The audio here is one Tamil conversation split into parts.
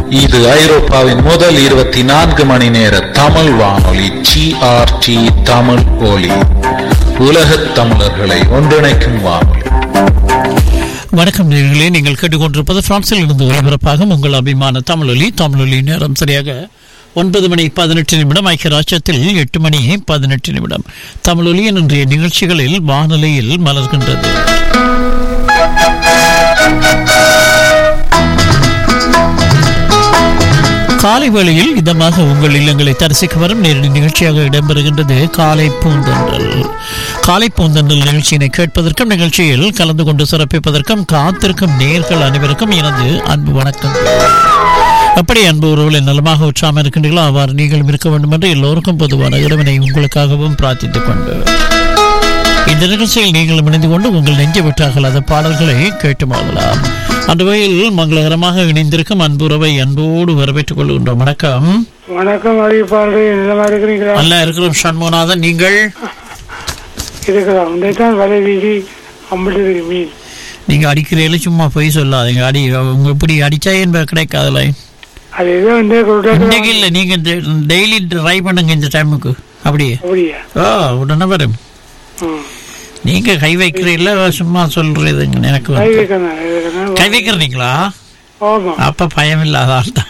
இது ஐரோப்பாவின் முதல் இருபத்தி நான்கு மணி நேர தமிழ் வானொலி ஜிஆர்டி தமிழ் ஒலி உலகத் தமிழர்களை ஒன்றிணைக்கும் வானொலி வணக்கம் நேர்களே நீங்கள் கேட்டுக்கொண்டிருப்பது பிரான்சில் இருந்து ஒளிபரப்பாகும் உங்கள் அபிமான தமிழொலி தமிழொலி நேரம் சரியாக ஒன்பது மணி பதினெட்டு நிமிடம் ஐக்கிய ராஜ்யத்தில் எட்டு மணி பதினெட்டு நிமிடம் தமிழொலி இன்றைய நிகழ்ச்சிகளில் வானொலியில் மலர்கின்றது காலை வேளையில் இதமாக உங்கள் இல்லங்களை தரிசிக்க வரும் நேரடி நிகழ்ச்சியாக இடம்பெறுகின்றது காலை பூந்தன்றல் காலை பூந்தன்றல் நிகழ்ச்சியினை கேட்பதற்கும் நிகழ்ச்சியில் கலந்து கொண்டு சிறப்பிப்பதற்கும் காத்திருக்கும் நேர்கள் அனைவருக்கும் எனது அன்பு வணக்கங்கள் எப்படி அன்பு உறவுகளை நலமாக உற்சாகம் இருக்கின்றீர்களோ அவ்வாறு நீங்களும் இருக்க வேண்டும் என்று எல்லோருக்கும் பொதுவான இறைவனை உங்களுக்காகவும் பிரார்த்தித்துக் கொண்டு இந்த நிகழ்ச்சியில் நீங்கள் இணைந்து கொண்டு உங்கள் நெஞ்ச விட்டாகலாத பாடல்களை கேட்டு மாறலாம் அந்த வகையில் மங்களகரமாக இணைந்திருக்கும் அன்புறவை அன்போடு வரவேற்றுக் கொள்கின்றோம் வணக்கம் வணக்கம் அறிவிப்பாளர்கள் என்னமா இருக்கிறீங்களா நல்லா இருக்கிறோம் சண்முகநாதன் நீங்கள் இருக்கிறோம் இன்றைத்தான் வலை வீதி அம்பிட்டு மீன் நீங்க அடிக்கிறீங்களே சும்மா போய் சொல்லாதீங்க அடி உங்க இப்படி அடிச்சா என்ப கிடைக்காதுல அது ஏதோ இந்த இன்னைக்கு கொடுத்தா இல்லை நீங்க டெய்லி ட்ரை பண்ணுங்க இந்த டைமுக்கு அப்படியே அப்படியா ஓ உடனே வரும் ம். நீங்க கை வைக்கிறீங்களா சும்மா சொல்றதுங்க எனக்கு கை வந்து. வைக்கணும் கை வைக்கணும் கை வைக்கிறீங்களா ஆமா அப்ப பயம் இல்லாத ஆள் தான்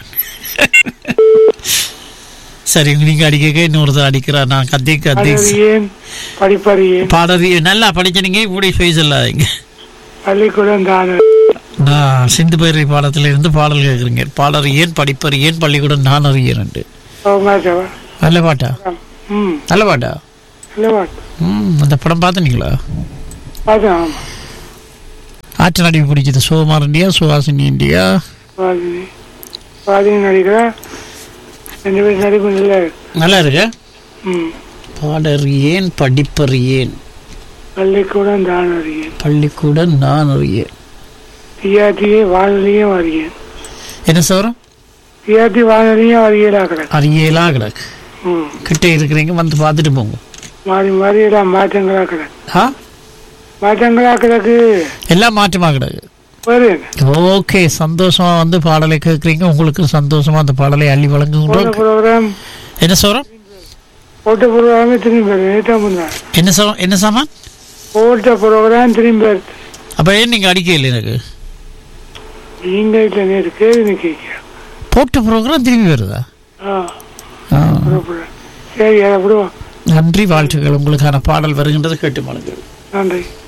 சரி நீங்க அடிக்க இன்னொருத்தர் அடிக்கிறா நான் கத்தி கத்தி ஏன் படிப்பறியேன் பாடறி நல்லா படிச்சனீங்க இப்படி போய் சொல்லாதீங்க பள்ளிக்கூடம் தானே நான் சிந்து பேரை பாடத்துல இருந்து பாடல் கேட்குறீங்க பாடல் ஏன் படிப்பர் ஏன் பள்ளிக்கூடம் நான் அறியேன் மாட்டவா நல்ல பாட்டா ம் நல்ல பாட்டா நல்ல பாட்டு ம் அந்த படம் பார்த்தீங்களா பார்த்தேன் ஆமா ஆற்று நடிப்பு பிடிச்சது சுகுமார் இந்தியா சுஹாசினி இந்தியா பாதினி பாதினி நடிக்கிறா ரெண்டு பேரும் நடிப்பு இல்லை நல்லா இருக்கு ம் பாடர் ஏன் படிப்பர் ஏன் பள்ளிக்கூடம் தான் அறியேன் பள்ளிக்கூடம் நான் அறியேன் டிஆர்டியே வானொலியும் அறியேன் என்ன சொல்கிறோம் டிஆர்டி வானொலியும் அறியலா கிடக்கு அறியலா கிடக்கு ம் கிட்ட இருக்கிறீங்க வந்து பார்த்துட்டு போங்க மாறி மாறி எல்லாம் மாற்றங்களா கிடக்கு ஆ மாற்றங்களா கிடக்கு எல்லாம் மாற்றமாக கிடக்கு வேறு என்ன ஓகே சந்தோஷமா வந்து பாடலை கேட்குறீங்க உங்களுக்கு சந்தோஷமா அந்த பாடலை அள்ளி போட்ட வழங்குகின்றோம் ப்ரோக்ராம் என்ன சொல்கிறோம் போட்ட ப்ரோக்ராமே திரும்பி வருது நேற்றா முன்னாள் என்ன சொல் என்ன சாமான் போட்ட ப்ரோக்ராம் திரும்பி வருது அப்போ ஏன் நீங்கள் அடிக்கல எனக்கு நீங்க இல்லை நேற்று கேள்வி கேட்கிறேன் போட்ட ப்ரோக்ராம் திரும்பி வருதா ஆ ஆ. புறப்படுறேன். சரி அதை விடுவோம் நன்றி வாழ்த்துக்கள் உங்களுக்கான பாடல் வருகின்றது கேட்டு மலங்கள் நன்றி